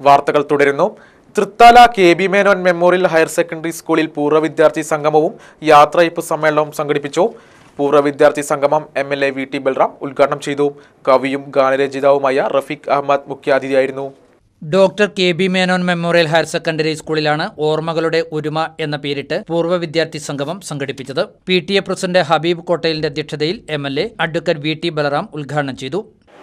വാർത്തകൾ തുടരുന്നു Thrithala K B Menon memorial higher secondary സ്കൂളിൽ പൂർവ്വ വിദ്യാർത്ഥി സംഗമവും യാത്രയപ്പ് സമ്മേളനവും സംഘടിപ്പിച്ചു പൂർവ്വ വിദ്യാർത്ഥി സംഗമം M L A V T Balram ഉദ്ഘാടനം ചെയ്തു കവിയും ഗാനരചയിതാവുമായ റഫീഖ് അഹമ്മദ് മുഖ്യാതിഥിയായിരുന്നു doctor K B Menon memorial higher secondary സ്കൂളിലാണ് ഓർമ്മകളുടെ ഒരുമ എന്ന പേരിട്ട് പൂർവ്വ വിദ്യാർത്ഥി സംഗമം സംഘടിപ്പിച്ചത് P T A president Habeeb കോട്ടയിലിന്റെ അധ്യക്ഷതയിൽ M L A advocate V T Balaram ഉദ്ഘാടനം ചെയ്തു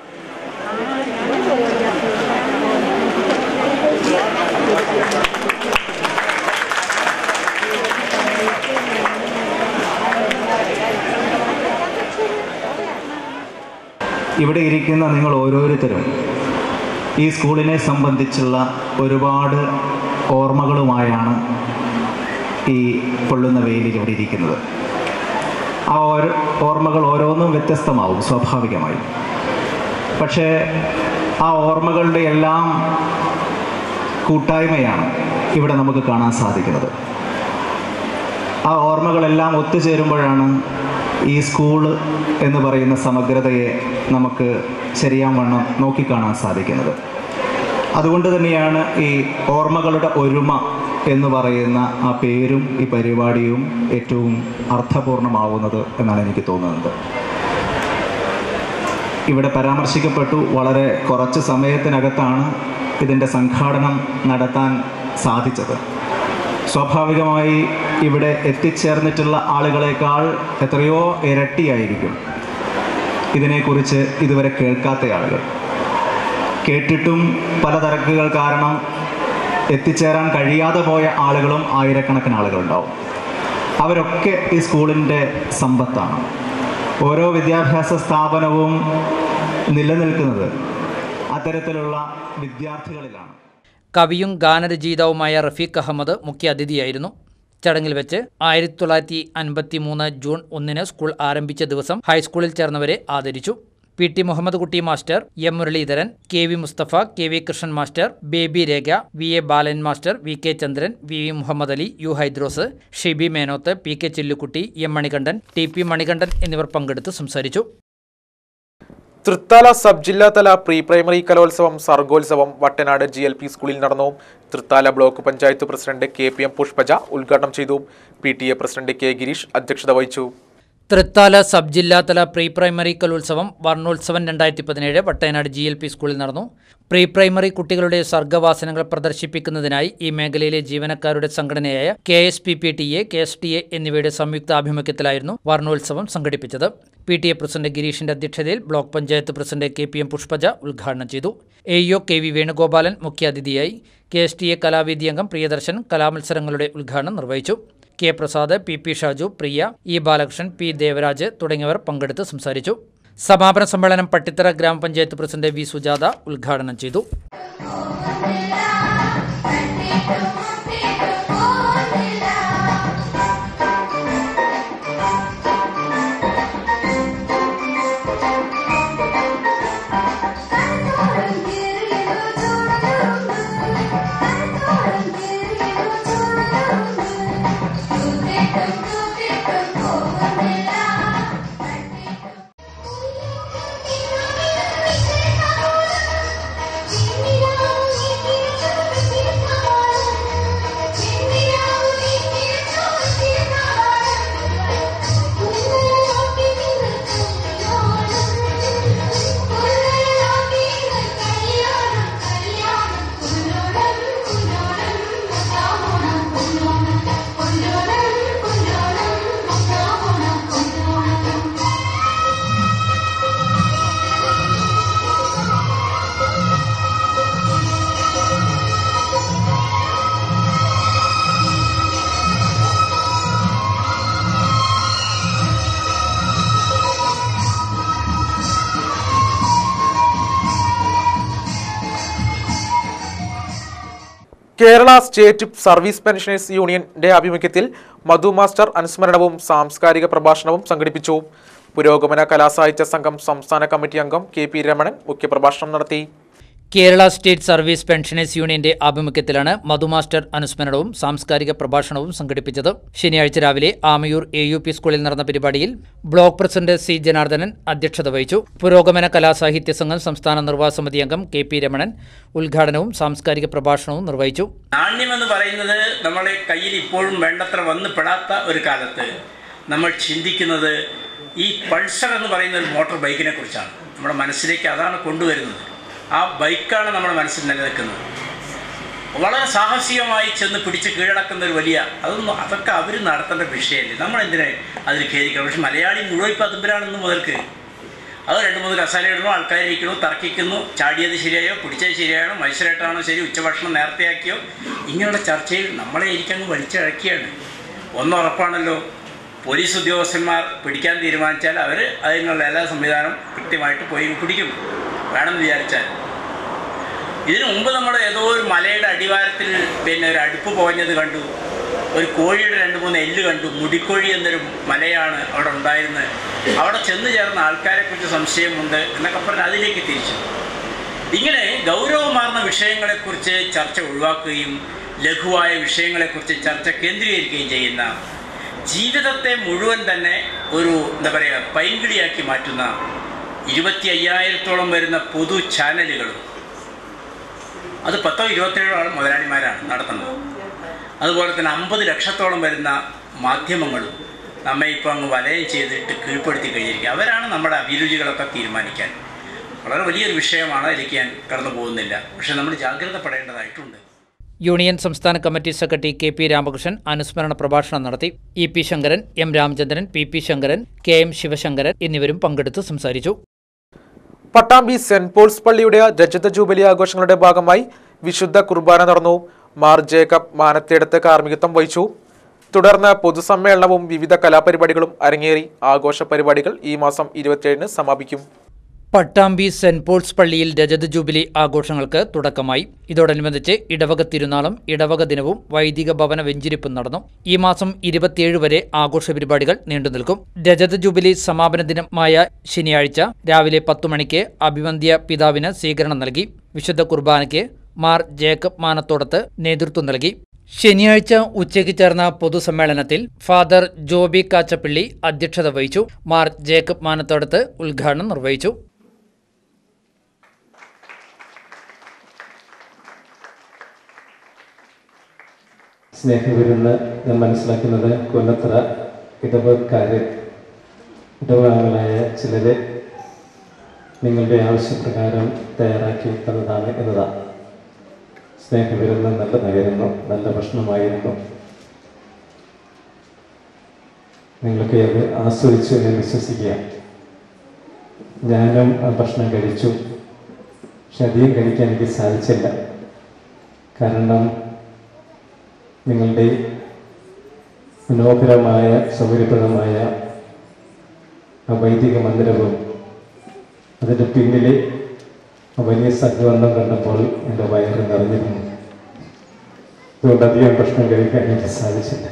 ഇവിടെ ഇരിക്കുന്ന നിങ്ങൾ ഓരോരുത്തരും ഈ സ്കൂളിനെ സംബന്ധിച്ചുള്ള ഒരുപാട് ഓർമ്മകളുമായാണ് ഈ പൊള്ളുന്ന വെയിലിൽ ഇവിടെ ഇരിക്കുന്നത് ആ ഓരോ ഓർമ്മകൾ ഓരോന്നും വ്യത്യസ്തമാവും സ്വാഭാവികമായി പക്ഷേ ആ ഓർമ്മകളുടെ എല്ലാം കൂട്ടായ്മയാണ് ഇവിടെ നമുക്ക് കാണാൻ സാധിക്കുന്നത് ആ ഓർമ്മകളെല്ലാം ഒത്തുചേരുമ്പോഴാണ് ഈ സ്കൂള് എന്ന് പറയുന്ന സമഗ്രതയെ നമുക്ക് ശരിയാവണ്ണം നോക്കിക്കാണാൻ സാധിക്കുന്നത് അതുകൊണ്ട് തന്നെയാണ് ഈ ഓർമ്മകളുടെ ഒരുമ എന്ന് പറയുന്ന ആ പേരും ഈ പരിപാടിയും ഏറ്റവും അർത്ഥപൂർണമാവുന്നത് എന്നാണ് എനിക്ക് തോന്നുന്നത് ഇവിടെ പരാമർശിക്കപ്പെട്ടു വളരെ കുറച്ച് സമയത്തിനകത്താണ് ഇതിൻ്റെ സംഘാടനം നടത്താൻ സാധിച്ചത് സ്വാഭാവികമായി ഇവിടെ എത്തിച്ചേർന്നിട്ടുള്ള ആളുകളെക്കാൾ എത്രയോ ഇരട്ടിയായിരിക്കും ഇതിനെക്കുറിച്ച് ഇതുവരെ കേൾക്കാത്ത ആളുകൾ കേട്ടിട്ടും പല തിരക്കുകൾ കാരണം എത്തിച്ചേരാൻ കഴിയാതെ പോയ ആളുകളും ആയിരക്കണക്കിന് ആളുകളുണ്ടാവും അവരൊക്കെ ഈ സ്കൂളിൻ്റെ സമ്പത്താണ് ഓരോ വിദ്യാഭ്യാസ സ്ഥാപനവും നിലനിൽക്കുന്നത് അത്തരത്തിലുള്ള വിദ്യാർത്ഥികളിലാണ് കവിയും ഗാനരചയിതാവുമായ റഫീഖ് അഹമ്മദ് മുഖ്യാതിഥിയായിരുന്നു ചടങ്ങിൽ വെച്ച് ആയിരത്തി തൊള്ളായിരത്തി അൻപത്തി മൂന്ന് ജൂൺ ഒന്നിന് സ്കൂൾ ആരംഭിച്ച ദിവസം ഹൈസ്കൂളിൽ ചേർന്നവരെ ആദരിച്ചു P T Muhammad Kutty master M Muraleedharan K V Musthafa K V Krishnan master Baby Rekha V A Balan master V K Chandran V V Muhammad Ali U Hydros Shibi Menoth P K Chillukutty M Manikandan T P Manikandan എന്നിവർ പങ്കെടുത്ത് സംസാരിച്ചു തൃത്താല സബ് ജില്ലാതല പ്രീ പ്രൈമറി കലോത്സവം സർഗോത്സവം Vattanad G L P school നടന്നു Thrithala block panchayat president K P M Pushpaja ഉദ്ഘാടനം ചെയ്തു P T A president K Girish അധ്യക്ഷത വഹിച്ചു തൃത്താല സബ് ജില്ലാതല പ്രീ പ്രൈമറി കലോത്സവം വർണ്ണോത്സവം രണ്ടായിരത്തി പതിനേഴ് വട്ടയനാട് ജി എൽ പി സ്കൂളിൽ നടന്നു പ്രീ പ്രൈമറി കുട്ടികളുടെ സർഗവാസനകൾ പ്രദർശിപ്പിക്കുന്നതിനായി ഈ മേഖലയിലെ ജീവനക്കാരുടെ സംഘടനയായ K S P P T A K S T A എന്നിവയുടെ സംയുക്ത ആഭിമുഖ്യത്തിലായിരുന്നു വർണ്ണോത്സവം സംഘടിപ്പിച്ചത് പി ടി എ പ്രസിഡന്റ് ഗിരീഷിന്റെ അധ്യക്ഷതയിൽ block panchayat president K P M Pushpaja ഉദ്ഘാടനം ചെയ്തു A E O K V Venugopalan മുഖ്യാതിഥിയായി കെ എസ് ടി എ കലാവേദി അംഗം പ്രിയദർശൻ കലാമത്സരങ്ങളുടെ ഉദ്ഘാടനം നിർവഹിച്ചു K Prasad P P Shaju Priya E Balakrishnan P Devaraj തുടങ്ങിയവർ പങ്കെടുത്ത് സംസാരിച്ചു സമാപന സമ്മേളനം പട്ടിത്തറ ഗ്രാമപഞ്ചായത്ത് പ്രസിഡന്റ് വി സുജാത ഉദ്ഘാടനം ചെയ്തു കേരള സ്റ്റേറ്റ് സർവീസ് പെൻഷനേഴ്സ് യൂണിയന്റെ ആഭിമുഖ്യത്തിൽ മധു മാസ്റ്റർ അനുസ്മരണവും സാംസ്കാരിക പ്രഭാഷണവും സംഘടിപ്പിച്ചു പുരോഗമന കലാസാഹിത്യ സംഘം സംസ്ഥാന കമ്മിറ്റി അംഗം കെ പി രമണൻ മുഖ്യപ്രഭാഷണം നടത്തി കേരള സ്റ്റേറ്റ് സർവീസ് പെൻഷനേഴ്സ് യൂണിയന്റെ ആഭിമുഖ്യത്തിലാണ് മധുമാസ്റ്റർ അനുസ്മരണവും സാംസ്കാരിക പ്രഭാഷണവും സംഘടിപ്പിച്ചത് ശനിയാഴ്ച രാവിലെ ആമയൂർ എ യു പി സ്കൂളിൽ നടന്ന പരിപാടിയിൽ ബ്ലോക്ക് പ്രസിഡന്റ് സി ജനാർദ്ദനൻ അധ്യക്ഷത വഹിച്ചു പുരോഗമന കലാസാഹിത്യ സംഘം സംസ്ഥാന നിർവാഹക സമിതി അംഗം കെ പി രമണൻ ഉദ്ഘാടനവും സാംസ്കാരിക പ്രഭാഷണവും നിർവഹിച്ചു നാണ്യമെന്ന് പറയുന്നത് നമ്മളെ കയ്യിൽ ഇപ്പോഴും വേണ്ടത്ര വന്ന് പെടാത്ത ഒരു കാലത്ത് നമ്മൾ ചിന്തിക്കുന്നത് ഈ പൾസർ എന്ന് പറയുന്ന ഒരു മോട്ടോർ ബൈക്കിനെ കുറിച്ചാണ് നമ്മുടെ മനസ്സിലേക്ക് അതാണ് കൊണ്ടുവരുന്നത് ആ ബൈക്കാണ് നമ്മുടെ മനസ്സിൽ നിലനിൽക്കുന്നത് വളരെ സാഹസികമായി ചെന്ന് പിടിച്ച് കീഴടക്കുന്ന ഒരു വലിയ അതൊന്നും അതൊക്കെ അവർ നടത്തേണ്ട വിഷയമല്ലേ നമ്മൾ എന്തിനെ അതിൽ ഖേദിക്കണം പക്ഷെ മലയാളി മുഴുവൻ ഇപ്പം അതുമ്പരാണെന്ന് മുതൽക്ക് അത് രണ്ട് മൂന്ന് കസാലയിടണോ ആൾക്കാരിരിക്കണോ തർക്കിക്കുന്നു ചാടിയത് ശരിയായോ പിടിച്ചത് ശരിയാണോ മത്സരമായിട്ടാണോ ശരി ഉച്ചഭക്ഷണം നേരത്തെയാക്കിയോ ഇങ്ങനെയുള്ള ചർച്ചയിൽ നമ്മളെ എനിക്കങ്ങ് വലിച്ചിഴക്കിയാണ് ഒന്നുറപ്പാണല്ലോ പോലീസ് ഉദ്യോഗസ്ഥന്മാർ പിടിക്കാൻ തീരുമാനിച്ചാൽ അവർ അതിനുള്ള എല്ലാ സംവിധാനം കൃത്യമായിട്ട് പോയി പിടിക്കും വേണമെന്ന് വിചാരിച്ചാൽ ഇതിനു മുമ്പ് നമ്മൾ ഏതോ ഒരു മലയുടെ അടിവാരത്തിൽ പിന്നെ ഒരു അടുപ്പ് പോഞ്ഞത് കണ്ടു ഒരു കോഴിയുടെ രണ്ട് മൂന്ന് എല്ല് കണ്ടു മുടിക്കോഴി എന്നൊരു മലയാണ് അവിടെ ഉണ്ടായിരുന്നത് അവിടെ ചെന്ന് ചേർന്ന ആൾക്കാരെക്കുറിച്ച് സംശയമുണ്ട് എന്നൊക്കെ പറഞ്ഞ് അതിലേക്ക് തിരിച്ചു ഇങ്ങനെ ഗൗരവമാർന്ന വിഷയങ്ങളെക്കുറിച്ച് ചർച്ച ഒഴിവാക്കുകയും ലഘുവായ വിഷയങ്ങളെക്കുറിച്ച് ചർച്ച കേന്ദ്രീകരിക്കുകയും ചെയ്യുന്ന ജീവിതത്തെ മുഴുവൻ തന്നെ ഒരു എന്താ പറയുക പൈങ്കിളിയാക്കി മാറ്റുന്ന ഇരുപത്തി അയ്യായിരത്തോളം വരുന്ന പൊതു ചാനലുകളും അത് പത്തോ ഇരുപത്തേഴോ ആൾ മുതലാളിമാരാണ് നടത്തുന്നത് അതുപോലെ തന്നെ അമ്പത് ലക്ഷത്തോളം വരുന്ന മാധ്യമങ്ങളും നമ്മെ ഇപ്പോൾ അങ്ങ് വലയം ചെയ്തിട്ട് കീഴ്പ്പെടുത്തി കഴിഞ്ഞിരിക്കുക അവരാണ് നമ്മുടെ അഭിരുചികളൊക്കെ തീരുമാനിക്കാൻ വളരെ വലിയൊരു വിഷയമാണ് അതിലേക്ക് ഞാൻ കടന്നു പോകുന്നില്ല പക്ഷെ നമ്മൾ ജാഗ്രതപ്പെടേണ്ടതായിട്ടുണ്ട് യൂണിയൻ സംസ്ഥാന committee secretary K P Ramakrishnan അനുസ്മരണ പ്രഭാഷണം നടത്തി E P Sankaran M Ramachandran P P Sankaran K M Sivasankaran എന്നിവരും പങ്കെടുത്ത് സംസാരിച്ചു പട്ടാമ്പി സെന്റ് പോൾസ് പള്ളിയുടെ രജത ജൂബിലി ആഘോഷങ്ങളുടെ ഭാഗമായി വിശുദ്ധ കുർബാന നടന്നു മാർ ജേക്കബ് മാനത്തേടത്ത് കാർമ്മികത്വം വഹിച്ചു തുടർന്ന് പൊതുസമ്മേളനവും വിവിധ കലാപരിപാടികളും അരങ്ങേറി ആഘോഷ പരിപാടികൾ ഈ മാസം ഇരുപത്തിയേഴിന് സമാപിക്കും പട്ടാമ്പി സെന്റ് പോൾസ് പള്ളിയിൽ രജത ജൂബിലി ആഘോഷങ്ങൾക്ക് തുടക്കമായി ഇതോടനുബന്ധിച്ച് ഇടവക തിരുനാളും ഇടവക ദിനവും വൈദിക ഭവന വെഞ്ചിരിപ്പും നടന്നു ഈ മാസം ഇരുപത്തിയേഴ് വരെ ആഘോഷ പരിപാടികൾ നീണ്ടുനിൽക്കും രജത ജൂബിലി സമാപന ദിനമായ ശനിയാഴ്ച രാവിലെ പത്തു മണിക്ക് അഭിവന്ധ്യ പിതാവിന് സ്വീകരണം നൽകി വിശുദ്ധ കുർബാനയ്ക്ക് മാർ ജേക്കബ് മാനത്തോടത്ത് നേതൃത്വം നൽകി ശനിയാഴ്ച ഉച്ചയ്ക്ക് ചേർന്ന പൊതുസമ്മേളനത്തിൽ ഫാദർ ജോബി കാച്ചപ്പള്ളി അധ്യക്ഷത വഹിച്ചു മാർ ജേക്കബ് മാനത്തോടത്ത് ഉദ്ഘാടനം നിർവഹിച്ചു സ്നേഹവിരുന്ന് ഞാൻ മനസ്സിലാക്കുന്നത് കൊല്ലത്ര ഇടവക്കാര് ഇടവകളായ ചിലര് നിങ്ങളുടെ ആവശ്യപ്രകാരം തയ്യാറാക്കി തന്നതാണ് എന്നതാണ് സ്നേഹവിരുന്ന് നല്ലതായിരുന്നു നല്ല ഭക്ഷണമായിരുന്നു നിങ്ങളൊക്കെ അത് ആസ്വദിച്ചു എന്ന് വിശ്വസിക്കുക ഞാനും ആ ഭക്ഷണം കഴിച്ചു പക്ഷെ അധികം കഴിക്കാൻ എനിക്ക് സാധിച്ചില്ല കാരണം നിങ്ങളുടെ മനോഹരമായ സൗകര്യപ്രദമായ ആ വൈദിക മന്ദിരവും അതിൻ്റെ പിന്നിലെ ആ വലിയ സഹകരണം കണ്ടപ്പോൾ എൻ്റെ വയറ് നിറഞ്ഞിരുന്നു അതുകൊണ്ട് അധികം ഭക്ഷണം കഴിക്കാൻ എനിക്ക് സാധിച്ചില്ല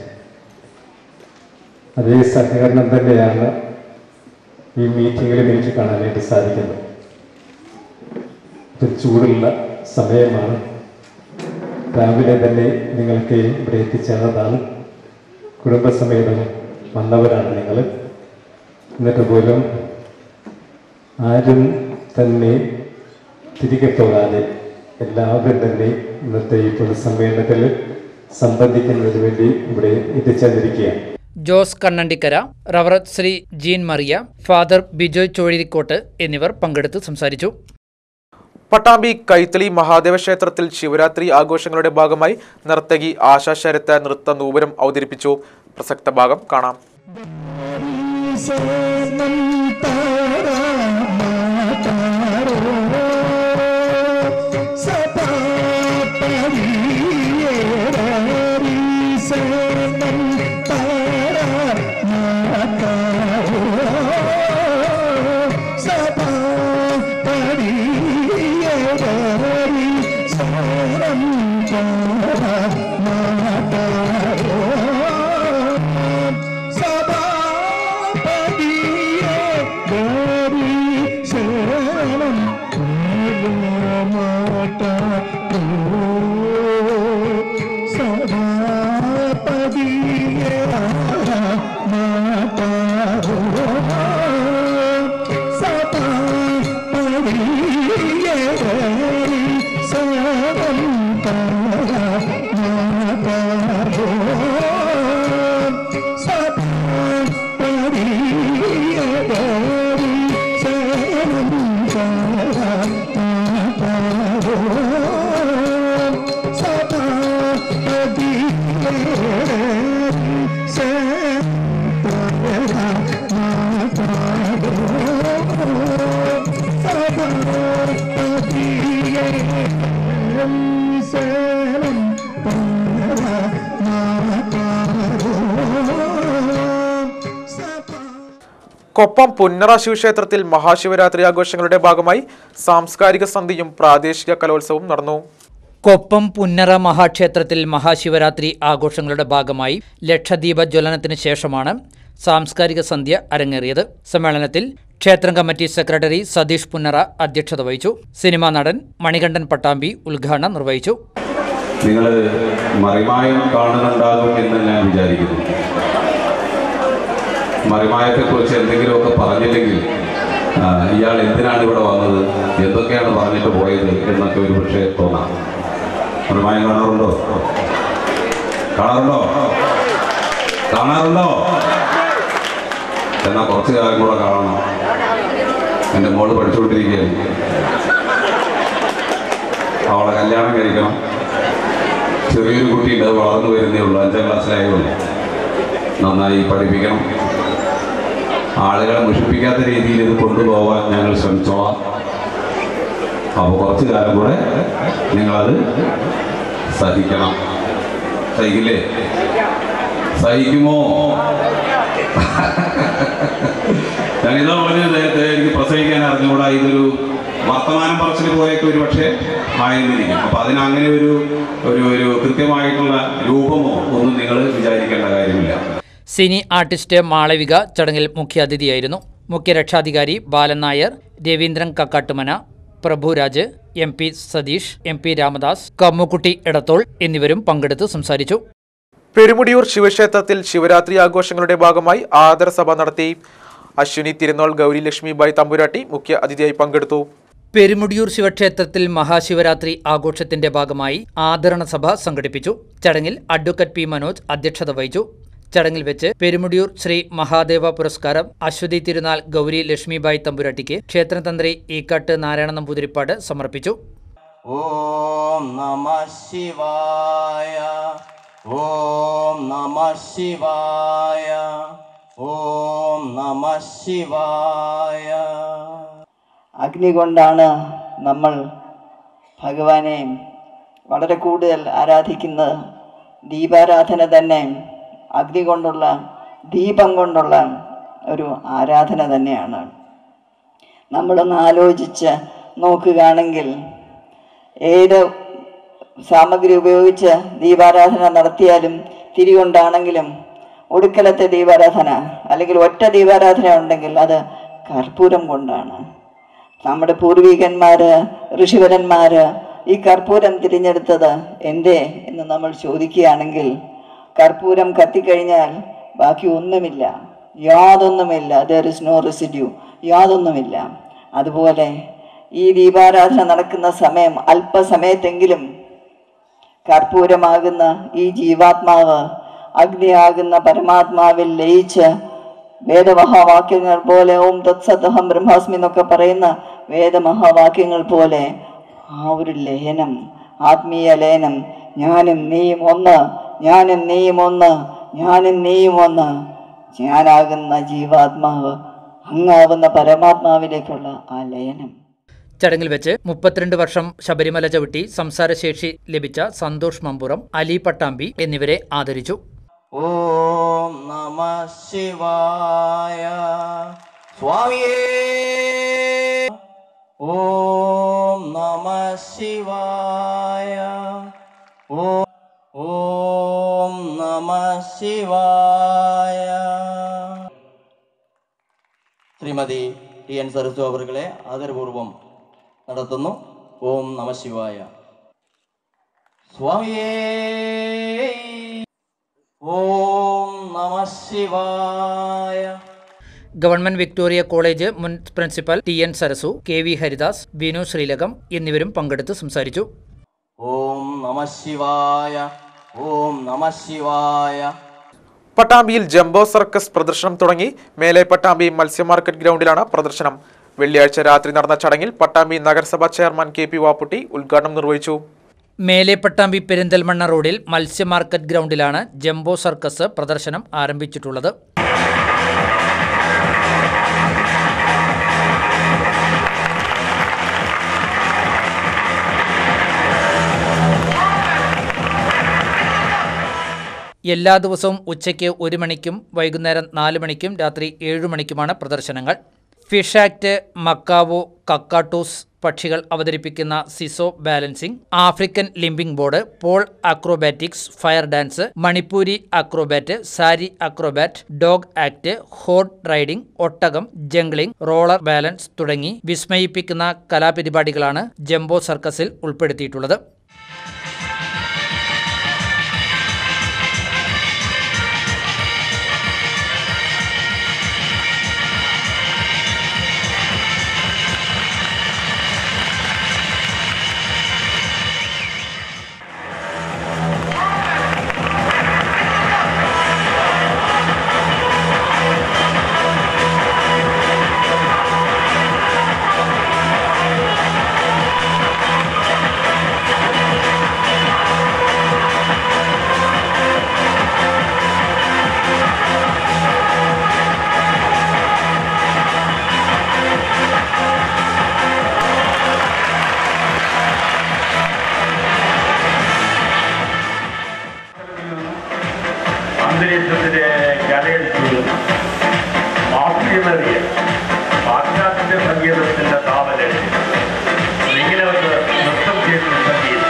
അതേ സഹകരണം തന്നെയാണ് ഈ മീറ്റിങ്ങിലും എനിക്ക് കാണാനായിട്ട് സാധിക്കുന്നത് ഇത് ചൂടുള്ള സമയമാണ് രാവിലെ തന്നെ നിങ്ങൾക്ക് ഇവിടെ എത്തിച്ചേർന്നതാണ് കുടുംബസമേതം വന്നവരാണ് നിങ്ങൾ എന്നിട്ട് പോലും ആരും തന്നെ തിരികെ പോകാതെ എല്ലാവരും തന്നെ ഇന്നത്തെ ഈ പൊതുസമ്മേളനത്തിൽ സംബന്ധിക്കുന്നതിന് വേണ്ടി ഇവിടെ എത്തിച്ചേർന്നിരിക്കുകയാണ് ജോസ് കണ്ണണ്ടിക്കര റവറ ശ്രീ ജീൻ മറിയ ഫാദർ ബിജോയ് ചോഴിരിക്കോട്ട് എന്നിവർ പങ്കെടുത്ത് സംസാരിച്ചു പട്ടാമ്പി കൈത്തളി മഹാദേവ ക്ഷേത്രത്തിൽ ശിവരാത്രി ആഘോഷങ്ങളുടെ ഭാഗമായി നർത്തകി ആശാ ശരത്ത് നൃത്ത നൂപുരം അവതരിപ്പിച്ചു പ്രസക്ത ഭാഗം കാണാം ശരണം കൊപ്പം പുന്നറ ശിവക്ഷേത്രത്തിൽ മഹാശിവരാത്രി ആഘോഷങ്ങളുടെ ഭാഗമായി സാംസ്കാരിക സന്ധ്യയും പ്രാദേശിക കലോത്സവവും നടന്നു കൊപ്പം പുന്നറ മഹാക്ഷേത്രത്തിൽ മഹാശിവരാത്രി ആഘോഷങ്ങളുടെ ഭാഗമായി ലക്ഷദ്വീപ ജ്വലനത്തിന് ശേഷമാണ് സാംസ്കാരിക സന്ധ്യ അരങ്ങേറിയത് സമ്മേളനത്തിൽ ക്ഷേത്രം കമ്മിറ്റി സെക്രട്ടറി സതീഷ് പുന്നറ അധ്യക്ഷത വഹിച്ചു സിനിമാ നടൻ മണികണ്ഠൻ പട്ടാമ്പി ഉദ്ഘാടനം നിർവഹിച്ചു നിങ്ങൾ മറിമായം കാണുന്നുണ്ടാകും എന്ന് ഞാൻ വിചാരിക്കുന്നു മറിമായത്തെക്കുറിച്ച് എന്തെങ്കിലുമൊക്കെ പറഞ്ഞില്ലെങ്കിൽ ആ, ഇയാൾ എന്തിനാണ് ഇവിടെ വന്നത് എന്തൊക്കെയാണ് പറഞ്ഞിട്ട് പോയത് എന്നൊക്കെ ഒരു പക്ഷേ തോന്നാം മറിമായം കാണാറുണ്ടോ കാണാറുണ്ടോ കാണാറുണ്ടോ എന്നാൽ കുറച്ച് കാലം കൂടെ കാണണം എൻ്റെ മോള് പഠിച്ചുകൊണ്ടിരിക്കുകയാണ് അവളെ കല്യാണം കഴിക്കണം ചെറിയൊരു കുട്ടിയുണ്ട് അത് വളർന്നു വരുന്നേ ഉള്ളൂ അഞ്ചാം ക്ലാസ്സിലായേ ഉള്ളൂ നന്നായി പഠിപ്പിക്കണം ആളുകളെ മുഷിപ്പിക്കാത്ത രീതിയിൽ ഇത് കൊണ്ടുപോകാൻ ഞങ്ങൾ ശ്രമിച്ചോളാം അപ്പോൾ കുറച്ച് കാലം കൂടെ നിങ്ങളത് സഹിക്കണം സഹിക്കില്ലേ സഹിക്കുമോ ഞാനിതാ പറഞ്ഞത് നേരത്തെ എനിക്ക് പ്രസവിക്കാൻ അറിഞ്ഞുകൂടാ ഇതൊരു വർത്തമാനം പറച്ചിൽ പോയൊക്കെ ഒരു പക്ഷേ ആയിരുന്നിരിക്കും അപ്പൊ അതിന് അങ്ങനെ ഒരു ഒരു ഒരു കൃത്യമായിട്ടുള്ള രൂപമോ ഒന്നും നിങ്ങൾ വിചാരിക്കേണ്ട കാര്യമില്ല സിനി ആർട്ടിസ്റ്റ് മാളവിക ചടങ്ങിൽ മുഖ്യാതിഥിയായിരുന്നു മുഖ്യ രക്ഷാധികാരി Balan Nair Raveendran Kakkattumana Prabhuraj M P Satheesh M P Ramadas Kammukutty Edathol എന്നിവരും പങ്കെടുത്ത് സംസാരിച്ചു പെരുമുടിയൂർ ശിവക്ഷേത്രത്തിൽ ശിവരാത്രി ആഘോഷങ്ങളുടെ ഭാഗമായി ആദരസഭ നടത്തി അശ്വിനി തിരുനാൾ ഗൗരി ലക്ഷ്മിബായി തമ്പുരാട്ടി മുഖ്യ അതിഥിയായി പങ്കെടുത്തു പെരുമുടിയൂർ ശിവക്ഷേത്രത്തിൽ മഹാശിവരാത്രി ആഘോഷത്തിന്റെ ഭാഗമായി ആദരണ സഭ സംഘടിപ്പിച്ചു ചടങ്ങിൽ അഡ്വക്കറ്റ് പി മനോജ് അധ്യക്ഷത വഹിച്ചു ചടങ്ങിൽ വെച്ച് പെരുമുടിയൂർ ശ്രീ മഹാദേവ പുരസ്കാരം അശ്വതി തിരുനാൾ ഗൗരി ലക്ഷ്മിബായി തമ്പുരാട്ടിക്ക് ക്ഷേത്രതന്ത്രി ഈക്കാട്ട് നാരായണ നമ്പൂതിരിപ്പാട് സമർപ്പിച്ചു ഓം നമ ശിവായ ഓം നമ ശിവായ ഓം നമ ശിവായ അഗ്നി കൊണ്ടാണ് നമ്മൾ ഭഗവാനെ വളരെ കൂടുതൽ ആരാധിക്കുന്നത് ദീപാരാധന തന്നെ അഗ്നി കൊണ്ടുള്ള ദീപം കൊണ്ടുള്ള ഒരു ആരാധന തന്നെയാണ് നമ്മളൊന്ന് ആലോചിച്ച് നോക്കുകയാണെങ്കിൽ ഏത് സാമഗ്രി ഉപയോഗിച്ച് ദീപാരാധന നടത്തിയാലും തിരികൊണ്ടാണെങ്കിലും ഒടുക്കലത്തെ ദീപാരാധന അല്ലെങ്കിൽ ഒറ്റ ദീപാരാധന ഉണ്ടെങ്കിൽ അത് കർപ്പൂരം കൊണ്ടാണ് നമ്മുടെ പൂർവികന്മാര് ഋഷിവരന്മാര് ഈ കർപ്പൂരം തിരഞ്ഞെടുത്തത് എന്തേ എന്ന് നമ്മൾ ചോദിക്കുകയാണെങ്കിൽ കർപ്പൂരം കത്തിക്കഴിഞ്ഞാൽ ബാക്കി ഒന്നുമില്ല യാതൊന്നുമില്ല ദർ ഇസ് നോ റെസിഡ്യൂ യാതൊന്നുമില്ല അതുപോലെ ഈ ദീപാരാധന നടക്കുന്ന സമയം അല്പസമയത്തെങ്കിലും കർപ്പൂരമാകുന്ന ഈ ജീവാത്മാവ് അഗ്നിയാകുന്ന പരമാത്മാവിൽ ലയിച്ച് വേദമഹാവാക്യങ്ങൾ പോലെ ഓം തത്സതഹം ബ്രഹ്മാസ്മി എന്നൊക്കെ പറയുന്ന വേദമഹാവാക്യങ്ങൾ പോലെ ആ ഒരു ലയനം ആത്മീയ ലയനം ഞാനും നീയും ഒന്ന് ഞാനും നീയും ഒന്ന് ഞാനും നീയും ഒന്ന് ഞാനാകുന്ന ജീവാത്മാവ് അങ്ങാവുന്ന പരമാത്മാവിലേക്കുള്ള ആ ലയനം ചടങ്ങിൽ വെച്ച് മുപ്പത്തിരണ്ട് വർഷം ശബരിമല ചവിട്ടി സംസാരശേഷി ലഭിച്ച സന്തോഷ് മമ്പുറം അലി പട്ടാമ്പി എന്നിവരെ ആദരിച്ചു ഓം നമ ശിവായ സ്വാമിയേ ഓം നമ ശിവായ ഓ- ഓം നമ ശിവായ ശ്രീമതി ടി എൻ സരസ്വ അവറുകളെ ആദരപൂർവം നടത്തുന്നു ഓം നമ ശിവായ സ്വാമിയേ ഓം നമ ശിവായ ഗവൺമെന്റ് വിക്ടോറിയ കോളേജ് മുൻ principal T N Sarasu K V Haridas Vinu Sreelakam എന്നിവരും പങ്കെടുത്ത് സംസാരിച്ചു ഓം നമ ശിവായ ഓം നമ ശിവായ പട്ടാമ്പിയിൽ ജംബോ സർക്കസ് പ്രദർശനം തുടങ്ങി മേലെ പട്ടാമ്പി മത്സ്യ മാർക്കറ്റ് ഗ്രൗണ്ടിലാണ് പ്രദർശനം വെള്ളിയാഴ്ച രാത്രി നടന്ന ചടങ്ങിൽ പട്ടാമ്പി നഗരസഭാ ചെയർമാൻ കെ പി വാപ്പുട്ടി ഉദ്ഘാടനം നിർവഹിച്ചു മേലെ പട്ടാമ്പി പെരിന്തൽമണ്ണ റോഡിൽ മത്സ്യ മാർക്കറ്റ് ഗ്രൗണ്ടിലാണ് ജംബോ സർക്കസ് പ്രദർശനം ആരംഭിച്ചിട്ടുള്ളത് എല്ലാ ദിവസവും ഉച്ചയ്ക്ക് ഒരു മണിക്കും വൈകുന്നേരം നാല് മണിക്കും രാത്രി ഏഴു മണിക്കുമാണ് പ്രദർശനങ്ങൾ ഫിഷ് ആക്ട് മക്കാവോ കക്കാട്ടൂസ് പക്ഷികൾ അവതരിപ്പിക്കുന്ന seesaw balancing African limbing board pole acrobatics fire dance Manipuri acrobat sari acrobat dog act horse riding ഒട്ടകം ജംഗ്ലിംഗ് റോളർ ബാലൻസ് തുടങ്ങി വിസ്മയിപ്പിക്കുന്ന കലാപരിപാടികളാണ് ജംബോ സർക്കസിൽ ഉൾപ്പെടുത്തിയിട്ടുള്ളത് അന്തരീക്ഷത്തിലെ കലയടിച്ചുകളും മാഫിയമേറിയ പാശ്ചാത്യ സംഗീതത്തിന്റെ താവലയിൽ ഇങ്ങനെ ഒരു നൃത്തം ചെയ്യുന്ന സംഗീതം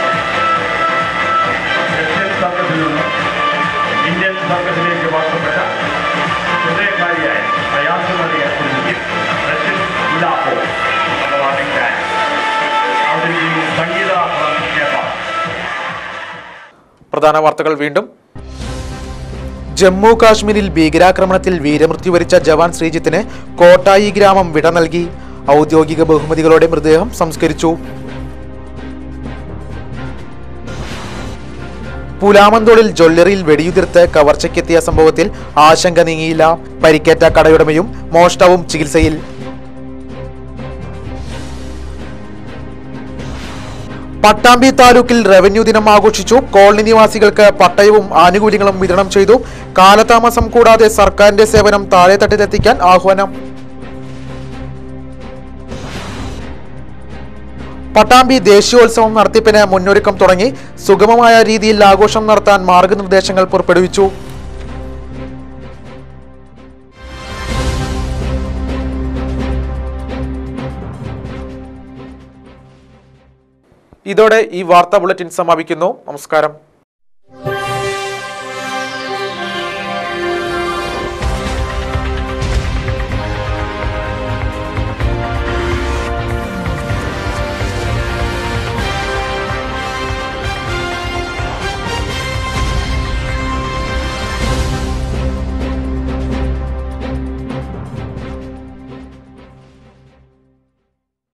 റഷ്യൻ സർക്കസിൽ നിന്ന് ഇന്ത്യൻ സർക്കസിലേക്ക് മാറ്റപ്പെട്ട ഹൃദയകാരിയായ പ്രയാസമേറിയ കുഞ്ഞിക്ക് റഷ്യൻ ഉല്ലാപ്പോ അഥവാ ഡാൻസ് അവതരിക്കുന്ന സംഗീത കേൾക്കാം പ്രധാന വാർത്തകൾ വീണ്ടും ജമ്മു കാശ്മീരിൽ ഭീകരാക്രമണത്തിൽ വീരമൃത്യു വരിച്ച ജവാൻ ശ്രീജിത്തിന് കോട്ടായി ഗ്രാമം വിട നൽകി ഔദ്യോഗിക ബഹുമതികളോടെ മൃതദേഹം സംസ്കരിച്ചു പുലാമന്തോളിൽ ജ്വല്ലറിയിൽ വെടിയുതിർത്ത് കവർച്ചയ്ക്കെത്തിയ സംഭവത്തിൽ ആശങ്ക നീങ്ങിയില്ല പരിക്കേറ്റ കടയുടമയും മോഷ്ടാവും ചികിത്സയിൽ പട്ടാമ്പി താലൂക്കിൽ റവന്യൂ ദിനം ആഘോഷിച്ചു കോളനി നിവാസികൾക്ക് പട്ടയവും ആനുകൂല്യങ്ങളും വിതരണം ചെയ്തു കാലതാമസം കൂടാതെ സർക്കാരിന്റെ സേവനം താഴെത്തട്ടിലെത്തിക്കാൻ ആഹ്വാനം പട്ടാമ്പി ദേശീയോത്സവം നടത്തിപ്പിന് മുന്നൊരുക്കം തുടങ്ങി സുഗമമായ രീതിയിൽ ആഘോഷം നടത്താൻ മാർഗനിർദ്ദേശങ്ങൾ പുറപ്പെടുവിച്ചു ഇതോടെ ഈ വാർത്താ ബുള്ളറ്റിൻ സമാപിക്കുന്നു നമസ്കാരം